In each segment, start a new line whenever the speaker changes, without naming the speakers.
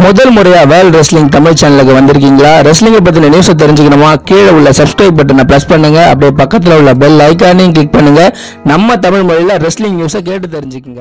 முதல் முறையா world wrestling Tamil சேனலுக்கு வந்திருக்கீங்களா ரெஸ்லிங்கை பத்தின நியூஸை தெரிஞ்சுக்கணுமா கீழே உள்ள சப்ஸ்கிரைப் பட்டனை பிரஸ் பண்ணுங்க அப்படியே பக்கத்துல உள்ள பெல் ஐக்கானையும் கிளிக் பண்ணுங்க நம்ம தமிழ் மொழியில ரெஸ்லிங் நியூஸை கேட்டு தெரிஞ்சுக்குங்க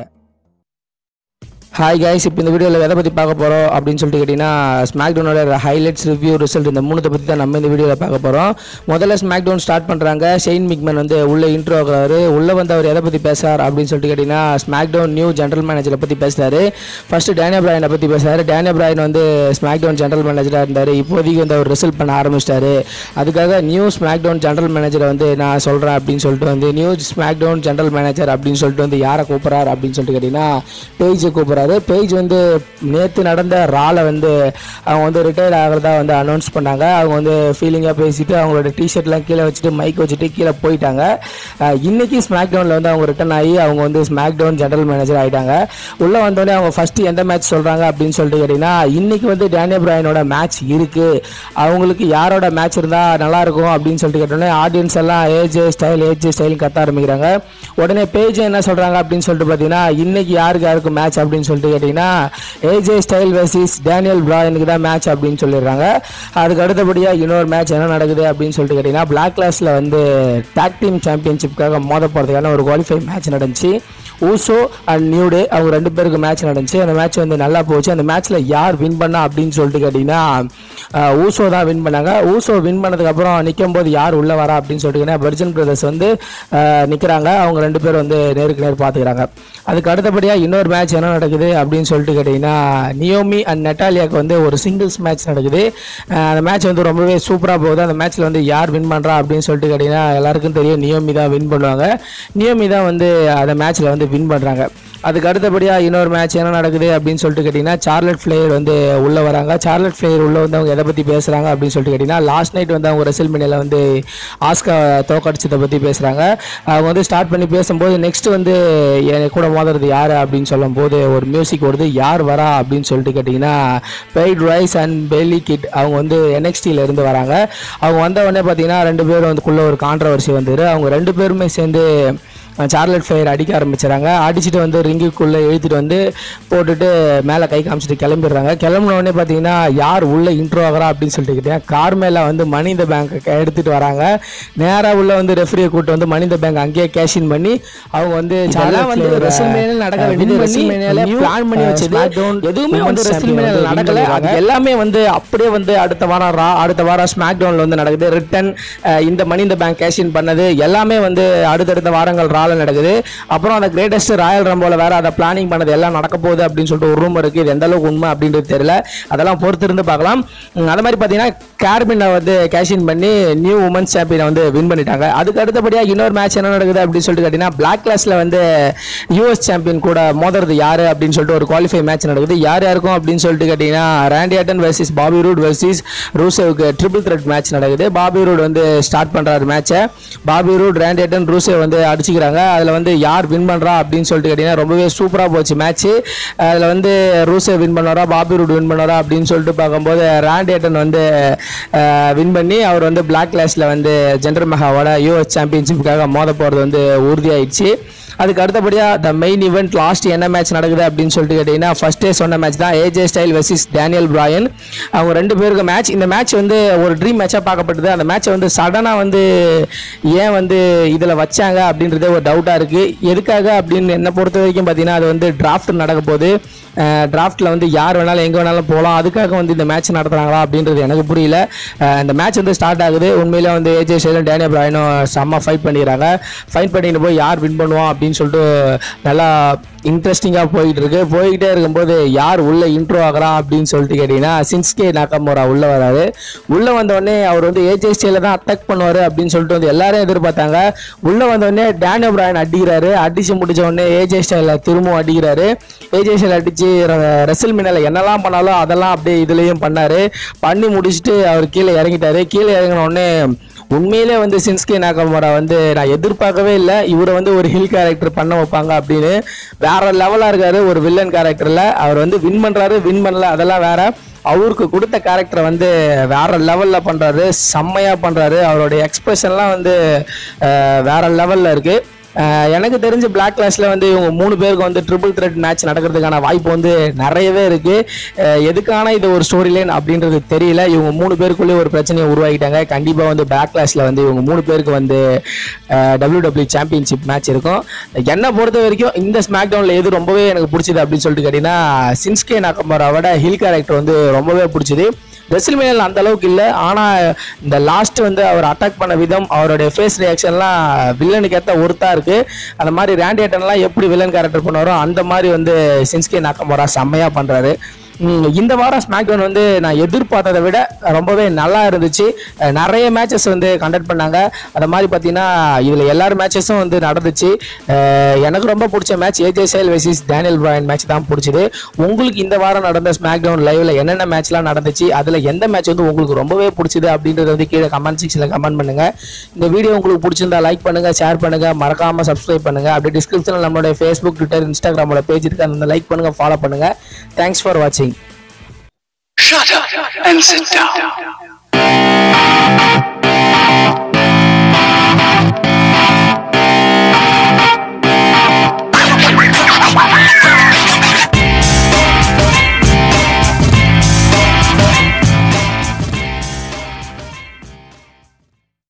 ஹாய் கைஸ் இப்போ இந்த வீடியோவில் எதை பற்றி பார்க்க போகிறோம் அப்படின்னு சொல்லிட்டு கேட்டிங்கன்னா ஸ்மாக் டவுனோட ஹைலைட்ஸ் ரிவ்யூ ரிசல்ட் இந்த மூணுத்தை பற்றி தான் நம்ம இந்த வீடியோவில் பார்க்க போகிறோம் முதல்ல ஸ்மாக் டவுன் ஸ்டார்ட் பண்ணுறாங்க ஷெயின் மிக்மன் வந்து உள்ளே இன்ட்ரோ ஆகுறாரு உள்ளே வந்து அவர் எதை பற்றி பேசுறார் அப்படின்னு சொல்லிட்டு கேட்டிங்கன்னா ஸ்மாக் டவுன் நியூ ஜென்ரல் மேனேஜரை பற்றி பேசுகிறாரு ஃபஸ்ட்டு டேனியா பிராயனை பற்றி பேசுகிறாரு டேனியா பிராயன் வந்து ஸ்மாக் டவுன் ஜென்ரல் மேனேஜராக இருந்தார் இப்போதைக்கு வந்து அவர் ரிசல்ட் பண்ண ஆரம்பிச்சிட்டாரு அதுக்காக நியூ ஸ்மாக் டவுன் ஜென்ரல் மேனேஜரை வந்து நான் சொல்கிறேன் அப்படின்னு சொல்லிட்டு வந்து new SmackDown general manager அப்படின்னு சொல்லிட்டு வந்து யாரை கூப்பிட்றாரு அப்படின்னு சொல்லிட்டு கேட்டிங்கன்னா பேஜை கூப்பிட்றாரு பேஜ் வந்து நேற்று நடந்த ரால வந்து அவங்க வந்து ரிட்டையர்ட் ஆகிறதா வந்து அனௌன்ஸ் பண்ணாங்க அவங்க வந்து ஃபீலிங்காக பேசிட்டு அவங்களோட டிஷர்ட்லாம் கீழே வச்சுட்டு மைக் வச்சுட்டு கீழே போயிட்டாங்க அஹ் இன்னைக்கு ஸ்மாக் டவுனில் வந்து அவங்க ரிட்டர்ன் ஆகி அவங்க வந்து ஸ்மாக் டவுன் ஜென்ரல் மேனேஜர் ஆகிட்டாங்க உள்ளே வந்தோடனே அவங்க ஃபஸ்ட்டு எந்த மேட்ச் சொல்கிறாங்க அப்படின்னு சொல்லிட்டு கேட்டிங்கன்னா இன்னைக்கு வந்து டேனியல் பிராயனோட மேட்ச் இருக்குது அவங்களுக்கு யாரோட மேட்ச் இருந்தால் நல்லா இருக்கும் அப்படின்னு சொல்லிட்டு கேட்டோன்னே ஆடியன்ஸ் எல்லாம் ஏஜே ஸ்டைல் ஏஜே ஸ்டைல் கத்த ஆரம்பிக்கிறாங்க உடனே பேஜ் என்ன சொல்கிறாங்க அப்படின்னு சொல்லிட்டு பார்த்தீங்கன்னா இன்னைக்கு யாருக்கு யாருக்கு மேட்ச் அப்படின்னு சொல்லிட்டு கேட்டிங்கன்னா ஏஜே ஸ்டைல் வெர்சஸ் டேனியல் பிராயனுக்கு தான் மேட்ச் அப்படின்னு சொல்லிடுறாங்க அதுக்கு அடுத்தபடியாக இன்னொரு மேட்ச் என்ன நடக்குது அப்படின்னு சொல்லிட்டு கேட்டிங்கன்னா பிளாக் கிளாஸில் வந்து டாக் டீம் சாம்பியன்ஷிப்காக மோத போகிறதுக்கான ஒரு குவாலிஃபை மேட்ச் நடந்துச்சு ஊசோ அண்ட் நியூ டே அவங்க ரெண்டு பேருக்கு மேட்ச் நடந்துச்சு அந்த மேட்ச் வந்து நல்லா போச்சு அந்த மேட்ச்சில் யார் வின் பண்ணா அப்படின்னு சொல்லிட்டு கேட்டிங்கன்னா அஹ், ஊசோ தான் வின் பண்ணாங்க ஊசோ வின் பண்ணதுக்கப்புறம் நிற்கும் போது யார் உள்ளே வரா அப்படின்னு சொல்லிட்டு கேட்டிங்கன்னா பர்ஜன் பிரதர்ஸ் வந்து நிற்கிறாங்க அவங்க ரெண்டு பேரும் வந்து நேருக்கு நேர் பார்த்துக்கிறாங்க அதுக்கு அடுத்தபடியாக இன்னொரு மேட்ச் என்ன நடக்குது அப்படின்னு சொல்லிட்டு கேட்டிங்கன்னா நியோமி அண்ட் நெட்டாலியாக்கு வந்து ஒரு சிங்கிள்ஸ் மேட்ச் நடக்குது அஹ், அந்த மேட்ச் வந்து ரொம்பவே சூப்பராக போகுது அந்த மேட்ச்சில் வந்து யார் வின் பண்ணுறா அப்படின்னு சொல்லிட்டு கேட்டிங்கன்னா எல்லாருக்கும் தெரியும் நியோமி தான் வின் பண்ணுவாங்க நியோமி தான் வந்து அந்த மேட்ச்சில் வந்து வின் பண்ணுறாங்க அதுக்கு அடுத்தபடியாக இன்னொரு மேட்ச் என்ன நடக்குது அப்படின்னு சொல்லிட்டு கேட்டிங்கன்னா சார்லட் ஃப்ளேயர் வந்து உள்ளே வராங்க சார்லட் ஃப்ளேயர் உள்ளே வந்து அவங்க எதை பற்றி பேசுகிறாங்க அப்படின்னு சொல்லிட்டு கேட்டிங்கன்னா லாஸ்ட் நைட் வந்து அவங்க ரெசில் மினியில் வந்து ஆஸ்கா தோக்கடிச்சதை பற்றி பேசுகிறாங்க அவங்க வந்து ஸ்டார்ட் பண்ணி பேசும்போது நெக்ஸ்ட் வந்து என் கூட மோதுறது யார் அப்படின்னு சொல்லும்போது ஒரு மியூசிக் வருது யார் வரா அப்படின்னு சொல்லிட்டு கேட்டிங்கன்னா Peyton Royce and Billie Kay அவங்க வந்து NXT ல இருந்து வராங்க அவங்க வந்த உடனே பார்த்தீங்கன்னா ரெண்டு பேரும் வந்துக்குள்ள ஒரு கான்ட்ரவர்சி வந்துரு அவங்க ரெண்டு பேருமே சேர்ந்து சார்லட் ஃபயர் அடிக்க ஆரம்பிச்சிடறாங்க அடிச்சுட்டு வந்து ரிங்குக்குள்ளே இழுத்துட்டு வந்து போட்டுட்டு மேலே கை காமிச்சிட்டு கிளம்பிடுறாங்க கிளம்புன உடனே பார்த்தீங்கன்னா யார் உள்ள இன்ட்ரோ ஆகிறா அப்படின்னு சொல்லிட்டு கேட்டேன் கார் மேலே வந்து மணி இந்த பேங்க் எடுத்துட்டு வராங்க நேராக உள்ள வந்து ரெஃப்ரியை கூட்டு வந்து மணி இந்த பேங்க் அங்கேயே கேஷ் இன் பண்ணி அவங்க வந்து
இதெல்லாம் வந்து WrestleMania நடக்க வேண்டியது WrestleMania-ல plan பண்ணி வச்சது.
எதுவுமே வந்து WrestleMania ல நடக்கல அது எல்லாமே வந்து அப்படியே வந்து அடுத்த வாரம் ரா அடுத்த வாரம் ஸ்மாக் டவுன்ல வந்து நடக்குது ரிட்டன் இந்த மணி இந்த பேங்க் கேஷ் இன் பண்ணது எல்லாமே வந்து அடுத்தடுத்த வாரங்கள் ரால நடக்குது அப்புறம் அந்த கிரேட்டஸ்ட் ராயல் ரம்போல வேற அதை பிளானிங் பண்ணது எல்லாம் நடக்க போகுது அப்படின்னு சொல்லிட்டு ஒரு ரூம் இருக்கு இது எந்த அளவுக்கு உண்மை அப்படின்றது தெரியல அதெல்லாம் பொறுத்து இருந்து பார்க்கலாம் உம், அது மாதிரி பார்த்தீங்கன்னா கேர்பினை வந்து கேஷ் இன் பண்ணி நியூ உமன்ஸ் சாம்பியனை வந்து வின் பண்ணிட்டாங்க அதுக்கு அடுத்தபடியாக இன்னொரு மேட்ச் என்ன நடக்குது அப்படின்னு சொல்லிட்டு கேட்டிங்கன்னா பிளாக் கிளாஸ்ல வந்து யூஎஸ் சாம்பியன் கூட மோதுறது யாரு அப்படின்னு சொல்லிட்டு ஒரு குவாலிஃபை மேட்ச் நடக்குது யார் யாருக்கும் அப்படின்னு சொல்லிட்டு கேட்டிங்கன்னா Randy Orton versus Bobby Roode versus ரூசேவுக்கு ட்ரிபிள் த்ரெட் மேட்ச் நடக்குது பாபி ரூட் வந்து ஸ்டார்ட் பண்ணுறாரு மேட்சை பாபி ரூட் ராண்டி ஆட்டன் ரூசே வந்து அடிச்சுக்கிறாங்க அதில் வந்து யார் வின் பண்ணுறா அப்படின்னு சொல்லிட்டு கேட்டிங்கன்னா ரொம்பவே சூப்பராக போச்சு மேட்ச் அதில் வந்து ரூசே வின் பண்ணுவாரா பாபி ரூட் வின் பண்ணுவாரா அப்படின்னு சொல்லிட்டு பார்க்கும்போது ராண்டி ஆட்டன் வந்து வின் பண்ணி அவர் வந்து பிளாக் கிளாஸில் வந்து ஜென்டர் மெகாவோட யூஎஸ் சாம்பியன்ஷிப்புக்காக மோத போகிறது வந்து உறுதியாயிடுச்சு அதுக்கு அடுத்தபடியாக த மெயின் ஈவெண்ட் லாஸ்ட் என்ன மேட்ச் நடக்குது அப்படின்னு சொல்லிட்டு கேட்டிங்கன்னா ஃபர்ஸ்டே சொன்ன மேட்ச் தான் AJ Styles versus Daniel Bryan அவங்க ரெண்டு பேருக்கு மேட்ச் இந்த மேட்ச் வந்து ஒரு ட்ரீம் மேட்சாக பார்க்கப்பட்டது அந்த மேட்ச்சை வந்து சடனாக வந்து ஏன் வந்து இதில் வச்சாங்க அப்படின்றதே ஒரு டவுட்டாக இருக்குது எதுக்காக அப்படின்னு என்னை பொறுத்த வரைக்கும் பார்த்தீங்கன்னா அது வந்து டிராஃப்ட் நடக்க போகுது டிராஃப்ட்டில் வந்து யார் வேணாலும் எங்கே வேணாலும் போகலாம் அதுக்காக வந்து இந்த மேட்ச் நடத்துகிறாங்களா அப்படின்றது எனக்கு புரியல அஹ் இந்த மேட்ச் வந்து ஸ்டார்ட் ஆகுது உண்மையிலே வந்து ஏஜே ஸ்டைலும் டேனியல் பிராயனும் செம்ம ஃபைட் பண்ணிடுறாங்க ஃபைட் பண்ணிட்டு போய் யார் வின் பண்ணுவோம் அப்படின்னு சொல்லிட்டு நல்லா இன்ட்ரெஸ்டிங்காக போயிட்டு இருக்கு போய்கிட்டே இருக்கும்போது யார் உள்ள இன்ட்ரோ ஆகுறா அப்படின்னு சொல்லிட்டு கேட்டிங்கன்னா சின்ஸ்கே நாக்கமோரா உள்ள வராரு உள்ள வந்த உடனே அவர் வந்து ஏஜே ஸ்டைல தான் அட்டாக் பண்ணுவார் அப்படின்னு சொல்லிட்டு வந்து எல்லாரும் எதிர்பார்த்தாங்க உள்ள வந்த உடனே டேனியல் பிராயன் அடிக்கிறாரு அடிச்சு முடிச்ச உடனே ஏஜே ஸ்டைல திரும்பவும் அடிக்கிறாரு ஏஜே ஸ்டைல் அடிச்சு ரெசல் மினல என்னெல்லாம் பண்ணாலும் அதெல்லாம் அப்படியே இதுலயும் பண்ணாரு பண்ணி முடிச்சுட்டு அவர் கீழே இறங்கிட்டாரு கீழே இறங்கின உடனே உண்மையிலே வந்து சின்ஸ்கே நாகமோரா வந்து நான் எதிர்பார்க்கவே இல்லை இவரை வந்து ஒரு ஹில் கேரக்டர் பண்ண வைப்பாங்க அப்படின்னு வேற லெவலாக இருக்காரு ஒரு வில்லன் கேரக்டரில் அவர் வந்து வின் பண்ணுறாரு வின் பண்ணல அதெல்லாம் வேற அவருக்கு கொடுத்த கேரக்டரை வந்து வேற லெவலில் பண்ணுறாரு செம்மையாக பண்ணுறாரு அவருடைய எக்ஸ்பிரஷன்லாம் வந்து அஹ், வேற லெவலில் இருக்குது
அஹ் எனக்கு தெரிஞ்சு பிளாக் கிளாஸ்ல வந்து இவங்க மூணு பேருக்கு வந்து ட்ரிபிள் த்ரெட் மேட்ச் நடக்கிறதுக்கான வாய்ப்பு வந்து நிறையவே இருக்கு அஹ் எதுக்கான இது ஒரு ஸ்டோரி லைன் அப்படின்றது தெரியல இவங்க மூணு பேருக்குள்ளே ஒரு பிரச்சனையை உருவாக்கிட்டாங்க கண்டிப்பா வந்து பிளாக் கிளாஸ்ல வந்து இவங்க மூணு பேருக்கு வந்து டபிள்யூ டபிள்யூ சாம்பியன்ஷிப் மேட்ச் இருக்கும் என்னை பொறுத்த வரைக்கும் இந்த ஸ்மாக் டவுன்ல எது ரொம்பவே எனக்கு பிடிச்சது அப்படின்னு சொல்லிட்டு கேட்டீங்கன்னா சின்ஸ்கே நாக்கமராவோட ஹில் கேரக்டர் வந்து ரொம்பவே பிடிச்சது ரெசில்மேனியில் அந்த அளவுக்கு இல்லை ஆனால் இந்த லாஸ்ட் வந்து அவர் அட்டாக் பண்ண விதம் அவருடைய ஃபேஸ் ரியாக்ஷன்லாம் வில்லனுக்கு ஏற்ற ஒருத்தா இருக்கு அந்த மாதிரி ரேண்டியேட்டன்லாம் எப்படி வில்லன் கேரக்டர் பண்ணுவாரோ அந்த மாதிரி வந்து சின்ஸ்கே நாக்கமரா செம்மையாக பண்ணுறாரு ம், இந்த வாரம் ஸ்மாக்டவுன் வந்து நான் எதிர்பார்த்ததை விட ரொம்பவே நல்லா இருந்துச்சு அஹ் நிறைய மேட்சஸ் வந்து கண்டக்ட் பண்ணாங்க அந்த மாதிரி பார்த்தீங்கன்னா இதில் எல்லார் மேட்சஸும் வந்து நடந்துச்சு அஹ் எனக்கு ரொம்ப பிடிச்ச match AJ Styles versus Daniel Bryan match தான் பிடிச்சது உங்களுக்கு இந்த வாரம் நடந்த ஸ்மாக்டவுன் லைவ்ல என்னென்ன மேட்ச்லாம் நடந்துச்சு அதில் எந்த மேட்ச் வந்து உங்களுக்கு ரொம்பவே பிடிச்சது அப்படின்றத வந்து கீழே கமெண்ட் செக்ஷனில் கமெண்ட் பண்ணுங்க இந்த வீடியோ உங்களுக்கு பிடிச்சிருந்தா லைக் பண்ணுங்க ஷேர் பண்ணுங்க மறக்காம சப்ஸ்கிரைப் பண்ணுங்க அப்படியே டிஸ்கிரிப்ஷனில் நம்மளுடைய ஃபேஸ்புக் ட்விட்டர் இன்ஸ்டாகிராமோட பேஜ் இருக்கு அந்த லைக் பண்ணுங்க ஃபாலோ பண்ணுங்க தேங்க்ஸ் ஃபார் வாட்சிங்
Shut up and sit down.